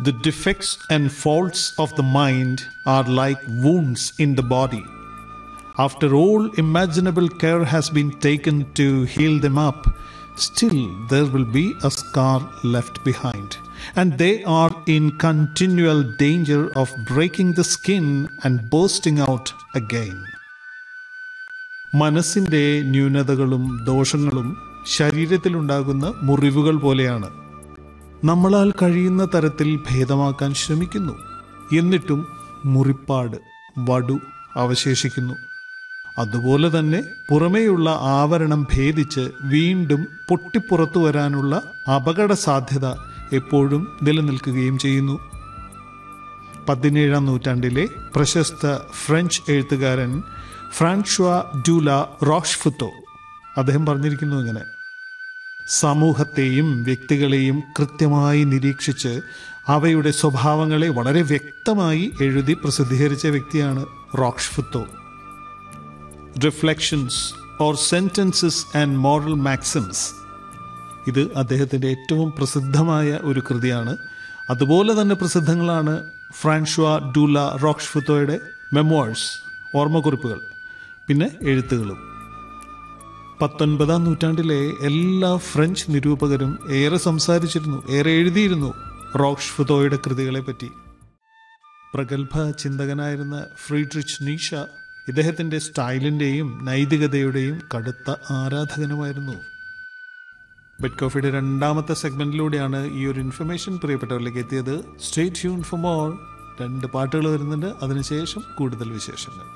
The defects and faults of the mind are like wounds in the body. After all imaginable care has been taken to heal them up, still there will be a scar left behind. And they are in continual danger of breaking the skin and bursting out again. മനസ്സിൻ്റെ ന്യൂനതകളും ദോഷങ്ങളും ശരീരത്തിലുണ്ടാകുന്ന മുറിവുകൾ പോലെയാണ് നമ്മളാൽ കഴിയുന്ന തരത്തിൽ ഭേദമാക്കാൻ ശ്രമിക്കുന്നു എന്നിട്ടും മുറിപ്പാട് വടു അവശേഷിക്കുന്നു അതുപോലെ തന്നെ പുറമേയുള്ള ആവരണം ഭേദിച്ച് വീണ്ടും പൊട്ടിപ്പുറത്തു വരാനുള്ള അപകട സാധ്യത എപ്പോഴും നിലനിൽക്കുകയും ചെയ്യുന്നു പതിനേഴാം നൂറ്റാണ്ടിലെ പ്രശസ്ത ഫ്രഞ്ച് എഴുത്തുകാരൻ ഫ്രാൻഷ്വ ഡൂല റോഷ്ഫുത്തോ അദ്ദേഹം പറഞ്ഞിരിക്കുന്നു ഇങ്ങനെ സമൂഹത്തെയും വ്യക്തികളെയും കൃത്യമായി നിരീക്ഷിച്ച് അവയുടെ സ്വഭാവങ്ങളെ വളരെ വ്യക്തമായി എഴുതി പ്രസിദ്ധീകരിച്ച വ്യക്തിയാണ് Rochefoucauld reflections or sentences and moral maxims ഇത് അദ്ദേഹത്തിൻ്റെ ഏറ്റവും പ്രസിദ്ധമായ ഒരു കൃതിയാണ് അതുപോലെ തന്നെ പ്രസിദ്ധങ്ങളാണ് ഫ്രാൻഷ്വ ഡൂല റോക്ഷ്ഫുത്തോയുടെ മെമ്മോഴ്സ് ഓർമ്മക്കുറിപ്പുകൾ പിന്നെ എഴുത്തുകളും പത്തൊൻപതാം നൂറ്റാണ്ടിലെ എല്ലാ ഫ്രഞ്ച് നിരൂപകരും ഏറെ സംസാരിച്ചിരുന്നു ഏറെ എഴുതിയിരുന്നു റോക്ഷ്ഫുതോയുടെ കൃതികളെ പറ്റി പ്രഗത്ഭ ചിന്തകനായിരുന്ന ഫ്രീഡ്രിച്ച് നീഷ ഇദ്ദേഹത്തിൻ്റെ സ്റ്റൈലിൻ്റെയും നൈതികതയുടെയും കടുത്ത ആരാധകനുമായിരുന്നു ബെഡ് കോഫിയുടെ രണ്ടാമത്തെ സെഗ്മെന്റിലൂടെയാണ് ഈ ഒരു ഇൻഫർമേഷൻ പ്രിയപ്പെട്ടവരിലേക്ക് എത്തിയത് സ്റ്റേ ട്യൂൺ ഫോർ മോർ രണ്ട് പാട്ടുകൾ വരുന്നുണ്ട് അതിനുശേഷം കൂടുതൽ വിശേഷങ്ങൾ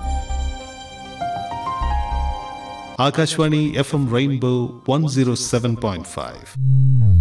Akashvani F M rainbow one zero seven point five